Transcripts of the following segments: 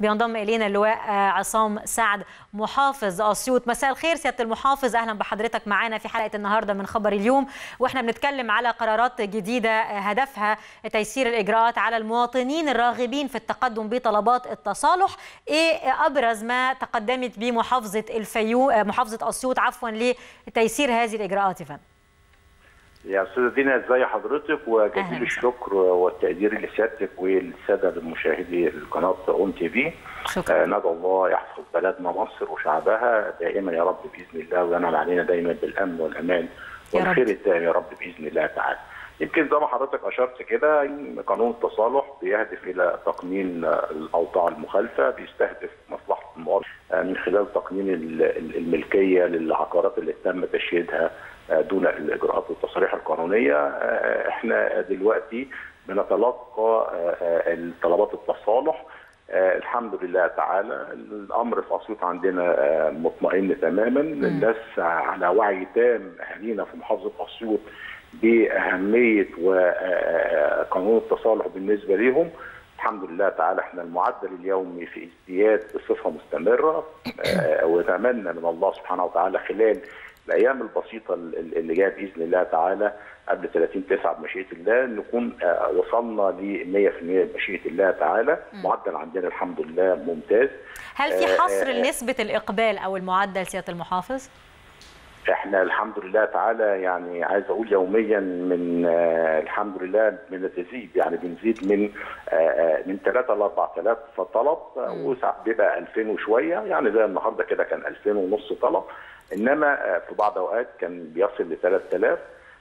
بينضم الينا اللواء عصام سعد محافظ اسيوط مساء الخير سياده المحافظ اهلا بحضرتك معانا في حلقه النهارده من خبر اليوم واحنا بنتكلم على قرارات جديده هدفها تيسير الاجراءات على المواطنين الراغبين في التقدم بطلبات التصالح ايه ابرز ما تقدمت به محافظه الفيوم محافظه اسيوط عفوا لتيسير هذه الاجراءات يا فندم يا استاذه دينا ازي حضرتك وجزيل الشكر والتقدير لسيادتك والساده المشاهدي القناه اون تي في شكرا آه ندعو الله يحفظ بلدنا مصر وشعبها دائما يا رب باذن الله وينعم علينا دايما بالامن والامان والخير الدائم يا رب باذن الله تعالى. يمكن زي ما حضرتك اشرت كده قانون التصالح بيهدف الى تقنين الاوضاع المخالفه بيستهدف مصلحه المواطن من خلال تقنين الملكيه للعقارات اللي تم تشييدها دون الاجراءات والتصاريح القانونيه احنا دلوقتي بنتلقى طلبات التصالح الحمد لله تعالى الامر في اسيوط عندنا مطمئن تماما الناس على وعي تام اهالينا في محافظه اسيوط باهميه وقانون التصالح بالنسبه لهم الحمد لله تعالى احنا المعدل اليومي في ازدياد بصفه مستمره ونتمنى من الله سبحانه وتعالى خلال الايام البسيطه اللي جايه باذن الله تعالى قبل 30 9 بمشيئه الله نكون وصلنا ل 100% بمشيئه الله تعالى معدل عندنا الحمد لله ممتاز هل في حصر لنسبه الاقبال او المعدل سياده المحافظ؟ احنا الحمد لله تعالى يعني عايز اقول يوميا من آه الحمد لله بنتزيد يعني بنزيد من آه من 3 ل 4000 طلب وساعات بيبقى 2000 وشويه يعني زي النهارده كده كان 2000 ونص طلب انما آه في بعض اوقات كان بيصل ل 3000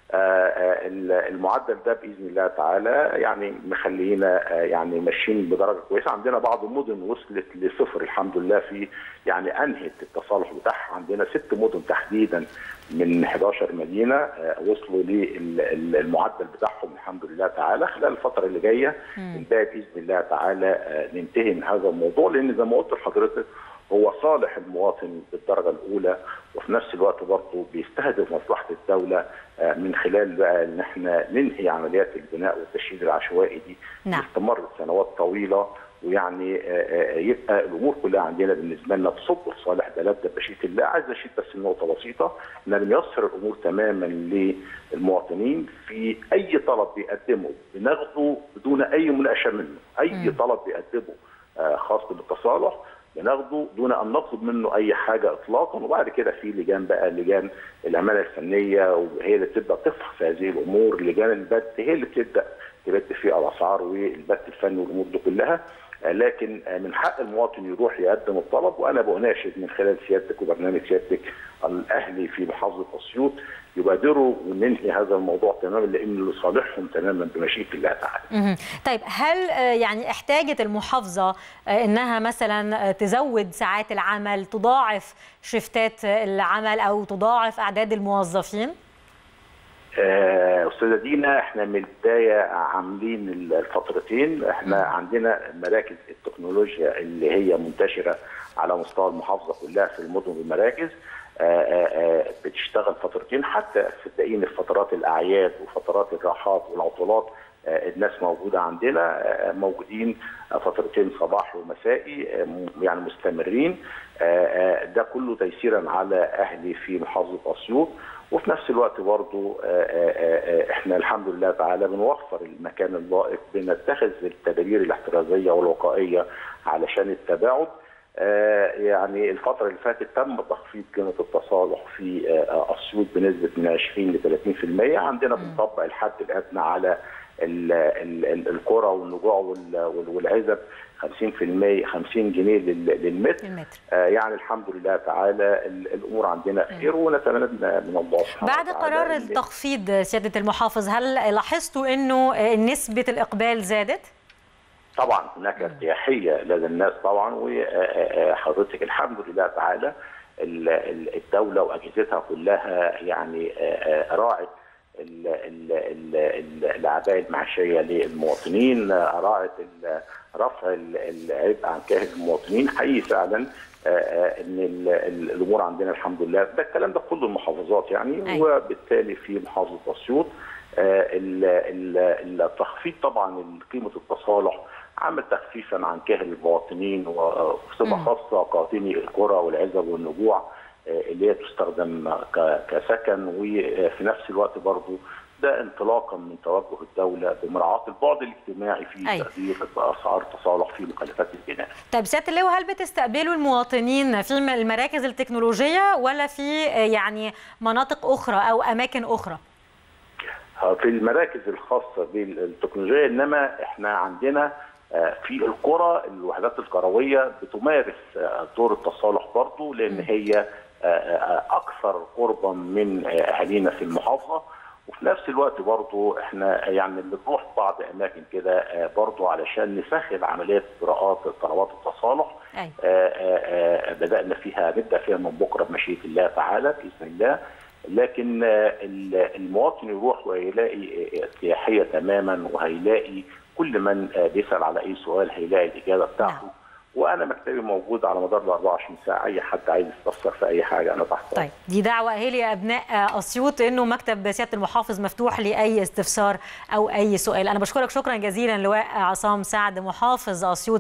المعدل ده باذن الله تعالى يعني مخلينا يعني ماشيين بدرجه كويسه عندنا بعض المدن وصلت لصفر الحمد لله في يعني انهت التصالح بتاعها عندنا ست مدن تحديدا من 11 مدينه وصلوا للمعدل بتاعهم الحمد لله تعالى خلال الفتره اللي جايه ننتهي باذن الله تعالى ننتهي من هذا الموضوع لان زي ما قلت لحضرتك هو صالح المواطن بالدرجه الاولى وفي نفس الوقت برضه بيستهدف مصلحه الدوله من خلال بقى ان احنا ننهي عمليات البناء والتشييد العشوائي دي نعم. استمرت سنوات طويله ويعني يبقى الامور كلها عندنا بالنسبه لنا تصب في صالح بلدنا بمشيئه الله عايز اشيد بس نقطه بسيطه ان بنيسر الامور تماما للمواطنين في اي طلب بيقدمه بناخده بدون اي مناقشه منه اي م. طلب بيقدمه خاص بالتصالح بناخده دون ان نطلب منه اي حاجه اطلاقا وبعد كده في لجان بقى لجان العماله الفنيه وهي اللي بتبدا تفحص هذه الامور لجان البت هي اللي بتبدا تبت في الاسعار والبت الفني والامور دي كلها لكن من حق المواطن يروح يقدم الطلب وانا بناشد من خلال سيادتك وبرنامج سيادتك الاهلي في محافظه اسيوط يبادروا وننهي هذا الموضوع تماما لانه لصالحهم تماما بمشيئه الله تعالى. طيب هل يعني احتاجت المحافظه انها مثلا تزود ساعات العمل، تضاعف شفتات العمل او تضاعف اعداد الموظفين؟ استاذه دينا احنا من البدايه عاملين الفترتين احنا م. عندنا مراكز التكنولوجيا اللي هي منتشره على مستوى المحافظه كلها في المدن والمراكز بتشتغل فترتين حتى صدقيني في فترات الاعياد وفترات الراحات والعطلات الناس موجوده عندنا موجودين فترتين صباح ومسائي يعني مستمرين ده كله تيسيرا على اهلي في محافظه اسيوط وفي نفس الوقت برضو احنا الحمد لله تعالى بنوفر المكان اللائق بنتخذ التدابير الاحترازيه والوقائيه علشان التباعد يعني الفترة اللي فاتت تم تخفيض قيمة التصالح في أسيوط بنسبة من 20 ل 30% عندنا بنطبق الحد الأدنى على القرى والنجوع والعزب 50% 50 جنيه للمتر آه يعني الحمد لله تعالى الامور عندنا خير ونتمنى من الله سبحانه بعد قرار التخفيض سياده المحافظ هل لاحظتوا انه نسبه الاقبال زادت؟ طبعا هناك ارتياحيه لدى الناس طبعا وحضرتك الحمد لله تعالى الدوله واجهزتها كلها يعني راعت الاعباء المعيشيه للمواطنين راعت رفع العبء عن كاهل المواطنين حقيقي فعلا ان الامور عندنا الحمد لله ده الكلام ده كل المحافظات يعني أي. وبالتالي في محافظه اسيوط التخفيض طبعا قيمه التصالح عمل تخفيفا عن كاهل المواطنين وبصفه خاصه قاطني القرى والعزب والنجوع اللي هي تستخدم كسكن وفي نفس الوقت برضه ده انطلاقا من توجه الدوله بمراعاه البعد الاجتماعي في أيوة. تقدير اسعار التصالح في مخلفات البناء. طيب سياده اللواء هل بتستقبلوا المواطنين في المراكز التكنولوجيه ولا في يعني مناطق اخرى او اماكن اخرى؟ في المراكز الخاصه بالتكنولوجيا انما احنا عندنا في القرى الوحدات القرويه بتمارس دور التصالح برضه لان هي اكثر قربا من اهالينا في المحافظه وفي نفس الوقت برضه احنا يعني بنروح بعض اماكن كده برضه علشان نسهل عمليه اجراءات طلبات التصالح أي. بدانا فيها نبدا فيها من بكره بمشيئه الله تعالى باذن الله لكن المواطن يروح ويلاقي ارتياحيه تماما وهيلاقي كل من بيسال على اي سؤال هيلاقي الاجابه بتاعته نعم. وانا مكتبي موجود على مدار ال 24 ساعه اي حد عايز يستفسر في اي حاجه انا تحت طيب دي دعوه اهالي ابناء اسيوط انه مكتب سياده المحافظ مفتوح لاي استفسار او اي سؤال انا بشكرك شكرا جزيلا لواء عصام سعد محافظ اسيوط